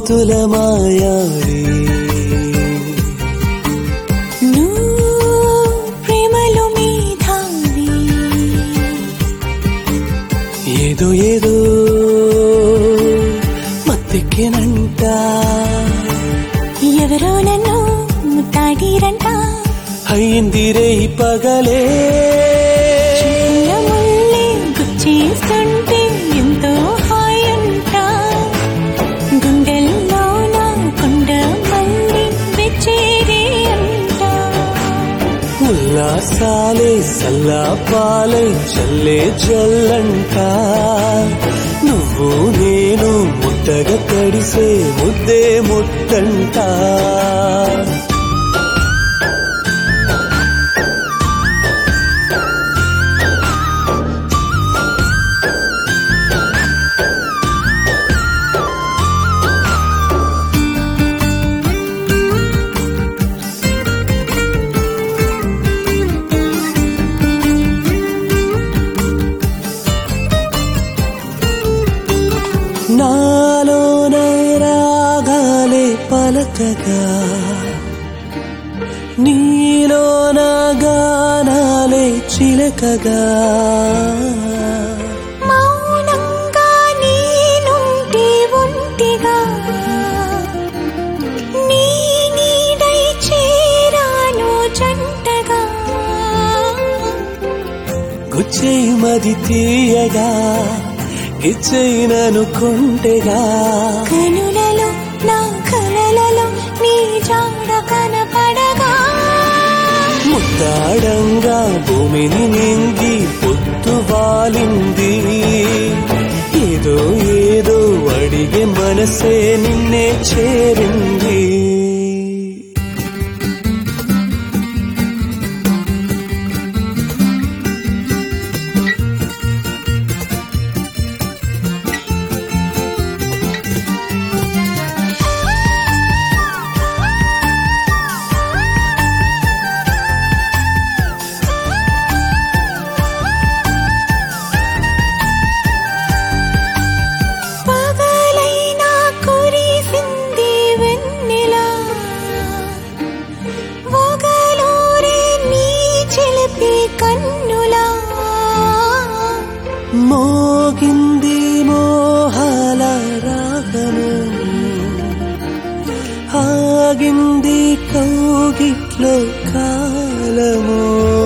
ముద్దుల మాయావి నువ్వు ప్రేమలో మేధావి ఏదో ఏదో మత్తెక్కినంట ఎవరో నన్ను ముత్తాడిరంట అయ్యిందిరే ఈ పగలే చిన్న ముల్లే గుచ్చేస్తుంటే ఎంతో హాయంట గుండెల్లో నా కొండ మళ్ళీ వెచ్చేరే అంట ఉల్లాసాలే సల్లాపాలే చల్లే జల్లంట నువ్వు నేను ముద్దగా తడిసే ముద్దే ముద్దంట నాలోన రాగాలే పలకగా నీలోన గానాలే చిలకగా మౌనంగా నేనుంటే ఒంటిగా నీ నీడై చేరాను జంటగా గుచ్చేయి మది తీయగా గిచ్చైనను కొంటెగా కనులలో నా కలలలో నీ జాడ కనపడగా ముద్దాడంగా భూమిని నింగి పొత్తు వాలింది ఏదో ఏదో అడిగే మనసే నిన్నే చేరింది పగలైనా కురిసింది వెన్నెలా ఒగలూరే నీ చిలిపి కన్నులా మోగింది మోహాల రాగము ఆగింది కౌగిట్లో కాలము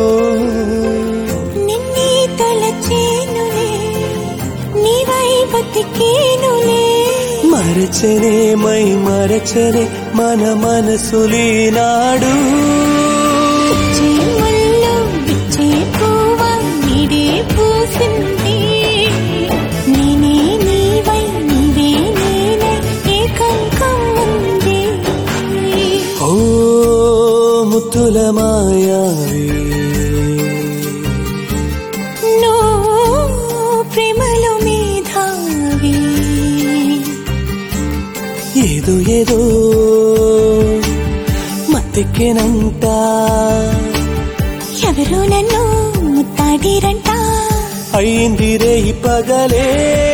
నిన్నే తలచేనులే నీవై బతికేనులే మరచనే మై మరచనే మన మనసులీనాడు పిచ్చి ముళ్ళు పిచ్చి పువ్వ నీడే పూసింది నేనే నీవై నీవే నేనే ఏకంకం ఉంది ఓ ముత్తుల మాయావి నువ్వు ప్రేమలో మేధావి ఏదో ఏదో మత్తెక్కినంట ఎవరో నన్ను ముత్తాడిరంట అయింది రే ఈ పగలే